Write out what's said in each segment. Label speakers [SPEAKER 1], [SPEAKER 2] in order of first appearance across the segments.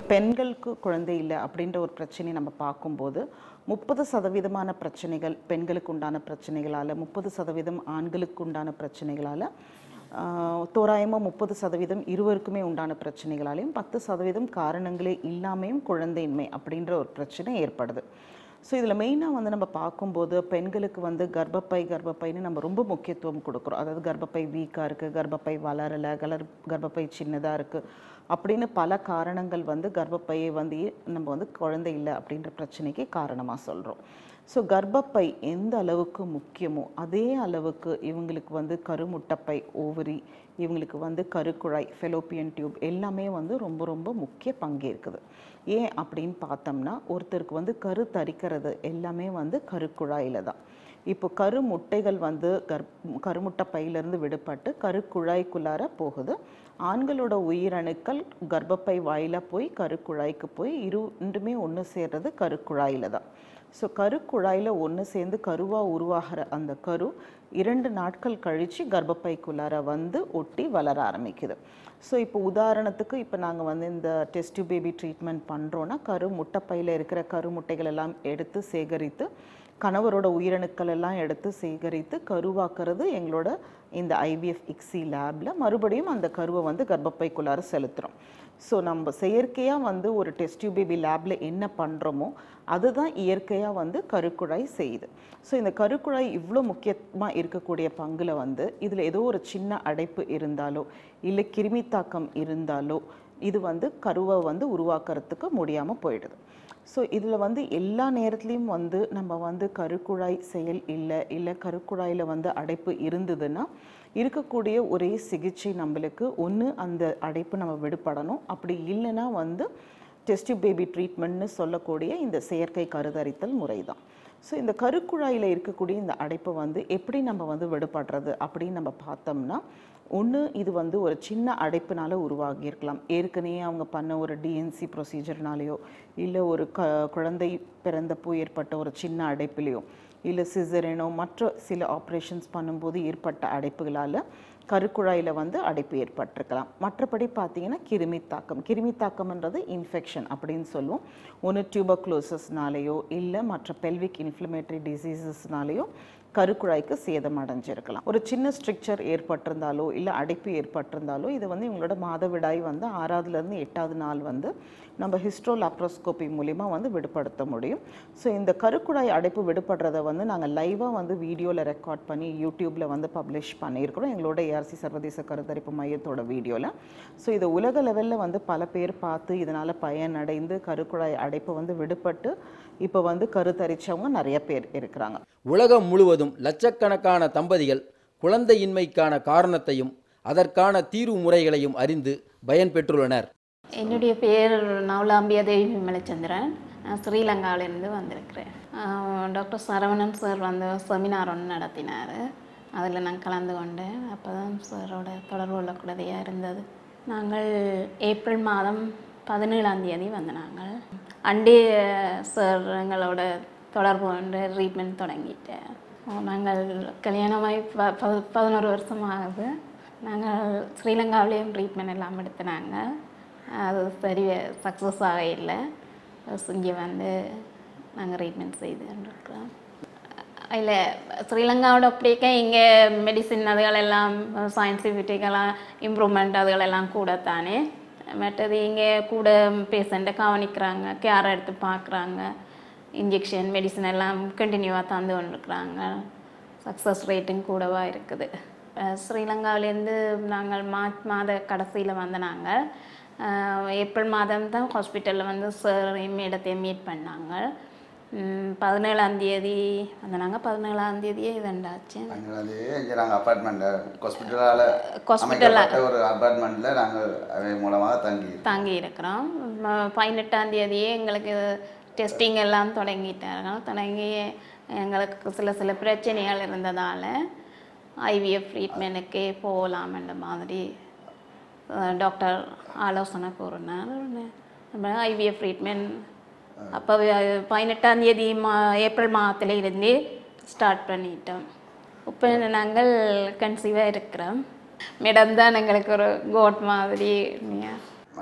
[SPEAKER 1] பெண்களுக்கு குழந்தை இல்லை அப்படின்ற ஒரு பிரச்சனையை நம்ம பார்க்கும்போது முப்பது சதவீதமான பிரச்சனைகள் பெண்களுக்கு உண்டான பிரச்சனைகளால் முப்பது சதவீதம் ஆண்களுக்கு உண்டான பிரச்சனைகளால் தோராயமாக முப்பது சதவீதம் இருவருக்குமே உண்டான பிரச்சனைகளாலையும் பத்து சதவீதம் காரணங்களே இல்லாமையும் குழந்தையின்மை அப்படின்ற ஒரு பிரச்சனை ஏற்படுது ஸோ இதில் மெயினாக வந்து நம்ம பார்க்கும்போது பெண்களுக்கு வந்து கர்ப்பப்பை கர்ப்பப்பைன்னு நம்ம ரொம்ப முக்கியத்துவம் கொடுக்குறோம் அதாவது கர்ப்பப்பை வீக்காக இருக்குது கர்ப்பப்பை வளரலை கலர் கர்ப்பப்பை சின்னதாக இருக்குது அப்படின்னு பல காரணங்கள் வந்து கர்ப்பப்பையை வந்து நம்ம வந்து குழந்தை இல்லை அப்படின்ற பிரச்சனைக்கு காரணமாக சொல்கிறோம் ஸோ கர்ப்பப்பை எந்த அளவுக்கு முக்கியமோ அதே அளவுக்கு இவங்களுக்கு வந்து கருமுட்டப்பை ஓவரி இவங்களுக்கு வந்து கருக்குழாய் ஃபெலோப்பியன் டியூப் எல்லாமே வந்து ரொம்ப ரொம்ப முக்கிய பங்கேற்குது ஏன் அப்படின்னு பார்த்தோம்னா ஒருத்தருக்கு வந்து கரு தரிக்கிறது எல்லாமே வந்து கருக்குழாயில் தான் இப்போ கரு முட்டைகள் வந்து கர் கருமுட்டை பையிலிருந்து விடுபட்டு கருக்குழாய்க்குள்ளார போகுது ஆண்களோட உயிரணுக்கள் கர்ப்பப்பை வாயில போய் கருக்குழாய்க்கு போய் இரு ரெண்டுமே ஒன்று சேர்றது கருக்குழாயில் தான் ஸோ கருக்குழாயில் ஒன்று சேர்ந்து கருவாக உருவாகிற அந்த கரு இரண்டு நாட்கள் கழித்து கர்ப்பப்பைக்குள்ளார வந்து ஒட்டி வளர ஆரம்பிக்குது ஸோ இப்போ உதாரணத்துக்கு இப்போ நாங்கள் வந்து இந்த டெஸ்ட் பேபி ட்ரீட்மெண்ட் பண்ணுறோன்னா கரு முட்டைப்பையில் இருக்கிற கரு முட்டைகள் எல்லாம் எடுத்து சேகரித்து கணவரோட உயிரணுக்கள் எல்லாம் எடுத்து சேகரித்து கருவாக்குறது எங்களோட இந்த ஐவிஎஃப் இக்ஸி லேபில் மறுபடியும் அந்த கருவை வந்து கர்ப்பப்பைக்குள்ளார செலுத்துகிறோம் ஸோ நம்ம செயற்கையாக வந்து ஒரு டெஸ்ட் பேபி லேபில் என்ன பண்ணுறோமோ அதுதான் இயற்கையாக வந்து கருக்குழாய் செய்யுது ஸோ இந்த கருக்குழாய் இவ்வளோ முக்கியமாக இருக்கக்கூடிய பங்கில் வந்து இதில் ஏதோ ஒரு சின்ன அடைப்பு இருந்தாலோ இல்லை கிருமி தாக்கம் இருந்தாலோ இது வந்து கருவை வந்து உருவாக்குறதுக்கு முடியாமல் போயிடுது ஸோ இதில் வந்து எல்லா நேரத்துலையும் வந்து நம்ம வந்து கருக்குழாய் செயல் இல்லை இல்லை கருக்குழாயில் வந்து அடைப்பு இருந்ததுன்னா இருக்கக்கூடிய ஒரே சிகிச்சை நம்மளுக்கு ஒன்று அந்த அடைப்பு நம்ம விடுபடணும் அப்படி இல்லைன்னா வந்து டெஸ்ட் பேபி ட்ரீட்மெண்ட்னு சொல்லக்கூடிய இந்த செயற்கை கருதரித்தல் முறை தான் ஸோ இந்த கருக்குழாயில் இருக்கக்கூடிய இந்த அடைப்பை வந்து எப்படி நம்ம வந்து விடுபடுறது அப்படின்னு நம்ம பார்த்தோம்னா ஒன்று இது வந்து ஒரு சின்ன அடைப்புனால உருவாகியிருக்கலாம் ஏற்கனவே அவங்க பண்ண ஒரு டிஎன்சி ப்ரொசீஜர்னாலேயோ இல்லை ஒரு க குழந்தை பிறந்தப்போ ஏற்பட்ட ஒரு சின்ன அடைப்பிலையோ இல்லை சிசரேனோ மற்ற சில ஆப்ரேஷன்ஸ் பண்ணும்போது ஏற்பட்ட அடைப்புகளால் கருக்குழாயில் வந்து அடைப்பு ஏற்பட்டிருக்கலாம் மற்றபடி பார்த்தீங்கன்னா கிருமி தாக்கம் கிருமி தாக்கம்ன்றது இன்ஃபெக்ஷன் அப்படின்னு சொல்லுவோம் ஒன்று டியூபக்ளோசஸ்னாலேயோ இல்லை மற்ற பெல்விக் இன்ஃப்ளமேட்டரி டிசீசஸ்னாலேயோ கருக்குழாய்க்கு சேதம் அடைஞ்சிருக்கலாம் ஒரு சின்ன ஸ்ட்ரிக்சர் ஏற்பட்டிருந்தாலோ இல்லை அடைப்பு ஏற்பட்டிருந்தாலோ இது வந்து இவங்களோட மாதவிடாய் வந்து ஆறாவதுலேருந்து எட்டாவது நாள் வந்து நம்ம ஹிஸ்ட்ரோ லாப்ரோஸ்கோபி மூலிமா வந்து விடுபடுத்த முடியும் ஸோ இந்த கருக்குழாய் அடைப்பு விடுபடுறத வந்து நாங்கள் லைவாக வந்து வீடியோவில் ரெக்கார்ட் பண்ணி யூடியூப்பில் வந்து பப்ளிஷ் பண்ணியிருக்கிறோம் எங்களோட ஏஆர்சி சர்வதேச கருத்தரிப்பு மையத்தோட வீடியோவில் ஸோ இதை உலக லெவலில் வந்து பல பேர் பார்த்து இதனால் பயனடைந்து கருக்குழாய் அடைப்பு வந்து விடுபட்டு இப்போ வந்து கருத்தரிச்சவங்க நிறைய பேர் இருக்கிறாங்க
[SPEAKER 2] உலகம் முழுவதும் லட்சக்கணக்கான தம்பதிகள் குழந்தையின்மைக்கான காரணத்தையும் அதற்கான தீர்வு முறைகளையும் அறிந்து பயன்பெற்றுள்ளனர்
[SPEAKER 3] என்னுடைய பேர் நவலாம்பியா தேவி விமலச்சந்திரன் நான் ஸ்ரீலங்காவிலேருந்து வந்திருக்கிறேன் ஆஹ் டாக்டர் சரவணன் சார் வந்து செமினார் ஒன்று நடத்தினார் அதில் நான் கலந்து கொண்டேன் அப்போ தான் சாரோட தொடர்பு கொள்ளக்கூடியதாக இருந்தது நாங்கள் ஏப்ரல் மாதம் பதினேழாம் தேதி வந்து நாங்கள் அண்டே சார் எங்களோட தொடர்பு கொண்டு ட்ரீட்மெண்ட் தொடங்கிட்டேன் நாங்கள் கல்யாணமாகி ப ப- பதினோரு வருஷம் ஆகுது நாங்கள் ஸ்ரீலங்காவிலேயும் ட்ரீட்மெண்ட் எல்லாம் எடுத்தினாங்க அது சரி சக்ஸஸ் ஆக இல்லை இங்கே வந்து நாங்கள் ட்ரீட்மெண்ட் செய்து கொண்டிருக்கிறோம் இல்லை ஸ்ரீலங்காவோட அப்படியே இங்கே மெடிசின் அதுகளெல்லாம் சயின்சிஃபிட்டிக்கெல்லாம் இம்ப்ரூவ்மெண்ட் அதுகளெல்லாம் கூடத்தானே மற்றது இங்கே கூட பேஷண்ட்டை கவனிக்கிறாங்க கேர் எடுத்து பார்க்குறாங்க இன்ஜெக்ஷன் மெடிசன் எல்லாம் கண்டினியூவாக தந்து கொண்டிருக்கிறாங்க சக்ஸஸ் ரேட்டும் கூடவாக இருக்குது அஹ் ஸ்ரீலங்காவிலேருந்து நாங்கள் மார்ச் மாத கடைசியில் வந்து நாங்கள் அஹ் ஏப்ரல் மாதம் தான் ஹாஸ்பிட்டலில் வந்து சார் மேடத்தையும் மீட் பண்ணாங்க உம் பதினேழாம் தேதி வந்தாங்க பதினேழாம் தேதியே இதண்டாச்சு
[SPEAKER 4] நாங்கள் வந்து இங்கே நாங்கள் அப்பார்ட்மெண்ட்டில் ஹாஸ்பிட்டலால்
[SPEAKER 3] Hospital-ல.
[SPEAKER 4] அமைக்கப்பட்ட ஒரு அப்பார்ட்மெண்ட்டில் நாங்கள் அவை மூலமாக தங்கி
[SPEAKER 3] தாங்கி இருக்கிறோம் ம- பதினெட்டாம் தேதியே எங்களுக்கு டெஸ்டிங் எல்லாம் தொடங்கிட்டாங்க தொடங்கி எங்களுக்கு சில சில பிரச்சனைகள் இருந்ததால் ஐவிஎஃப் ட்ரீட்மெண்ட்டுக்கே போகலாம்ன்ற மாதிரி அஹ், டாக்டர் ஆலோசனை கூறினார் நம்ம ஐவிஎஃப் ட்ரீட்மெண்ட் அப்போ பதினெட்டாம் தேதி மா ஏப்ரல் மாதத்துல இருந்து ஸ்டார்ட் பண்ணிட்டோம் இப்போ நாங்கள் கன்சீவாக இருக்கிறோம் மேடம் தான் எங்களுக்கு ஒரு கோட் மாதிரி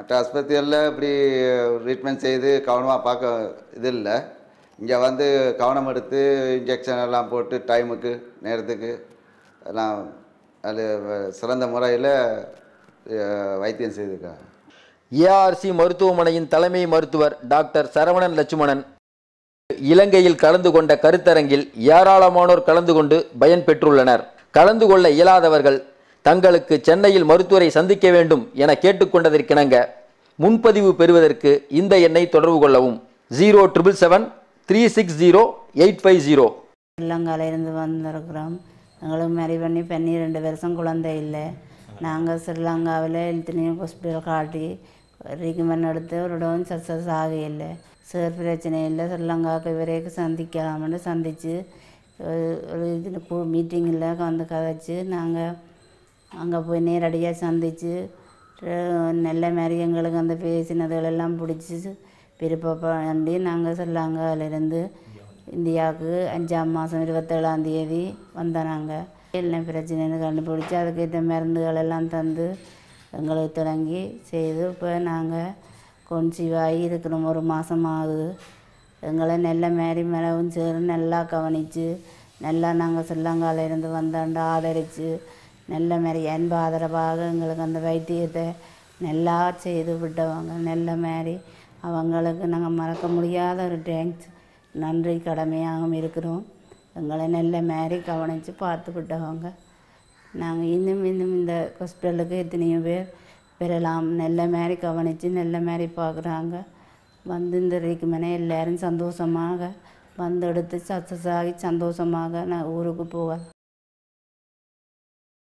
[SPEAKER 4] மற்ற ஆஸ்பத்திரிகளில் இப்படி ட்ரீட்மெண்ட் செய்து கவனமாக பார்க்க இது இல்லை இங்கே வந்து கவனம் எடுத்து இன்ஜெக்ஷன் எல்லாம் போட்டு டைமுக்கு நேரத்துக்கு எல்லாம் அது சிறந்த முறையில் வைத்தியம் செய்திருக்காங்க
[SPEAKER 2] ஏஆர்சி மருத்துவமனையின் தலைமை மருத்துவர் டாக்டர் சரவணன் லட்சுமணன் இலங்கையில் கலந்து கொண்ட கருத்தரங்கில் ஏராளமானோர் கலந்து கொண்டு பயன் பெற்றுள்ளனர் கலந்து கொள்ள இயலாதவர்கள் தங்களுக்கு சென்னையில் மருத்துவரை சந்திக்க வேண்டும் என கேட்டுக்கொண்டதற்கிணங்க முன்பதிவு பெறுவதற்கு இந்த எண்ணை தொடர்பு கொள்ளவும் zero triple seven three six zero eight five zero
[SPEAKER 5] ஸ்ரீலங்காவிலேருந்து வந்திருக்கிறோம் எங்களுக்கு மேரி பண்ணி பன்னிரெண்டு வருஷம் குழந்தை இல்லை நாங்கள் ஸ்ரீலங்காவில் எத்தனையோ ஹாஸ்பிட்டல் காட்டி ட்ரீட்மெண்ட் எடுத்து ஒரு இடம் சக்ஸஸ் ஆகலை சார் பிரச்சனை இல்லை ஸ்ரீலங்காவுக்கு வரைக்கும் சந்திக்கலாம்னு சந்தித்து ஒரு இதில் மீட்டிங்கில் வந்து கதைச்சு நாங்கள் அங்கே போய் நேரடியாக சந்தித்து நல்ல மாதிரி எங்களுக்கு அந்த பேசினதுகளெல்லாம் பிடிச்சி விருப்பப்பண்டி நாங்கள் ஸ்ரீலங்காவிலேருந்து இந்தியாவுக்கு அஞ்சாம் மாதம் இருபத்தேழாம் தேதி வந்தோம் நாங்கள் என்ன பிரச்சனைன்னு கண்டுபிடிச்சி அதுக்கேற்ற மருந்துகள் எல்லாம் தந்து எங்களுக்கு தொடங்கி செய்து இப்போ நாங்கள் கொன்சீவாகி இருக்கிறோம் ஒரு மாதம் ஆகுது எங்களை நல்ல மாரி மிளகும் சேரு நல்லா கவனித்து நல்லா நாங்கள் ஸ்ரீலங்காவில் இருந்து வந்தாண்டு ஆதரித்து நல்ல மாதிரி அன்பு ஆதரவாக எங்களுக்கு அந்த வைத்தியத்தை நல்லா செய்து விட்டவங்க நல்ல மாதிரி அவங்களுக்கு நாங்கள் மறக்க முடியாத ஒரு தேங்க்ஸ் நன்றி கடமையாகவும் இருக்கிறோம் எங்களை நல்ல மாதிரி கவனித்து பார்த்து விட்டவங்க நாங்கள் இன்னும் இன்னும் இந்த ஹாஸ்பிட்டலுக்கு எத்தனையோ பேர் பெறலாம் நல்ல மாதிரி கவனித்து நல்ல மாதிரி பார்க்குறாங்க வந்து இந்த ட்ரீட்மெண்ட்டை எல்லாரும் சந்தோஷமாக வந்து எடுத்து சக்ஸஸ் ஆகி சந்தோஷமாக நான் ஊருக்கு போவேன்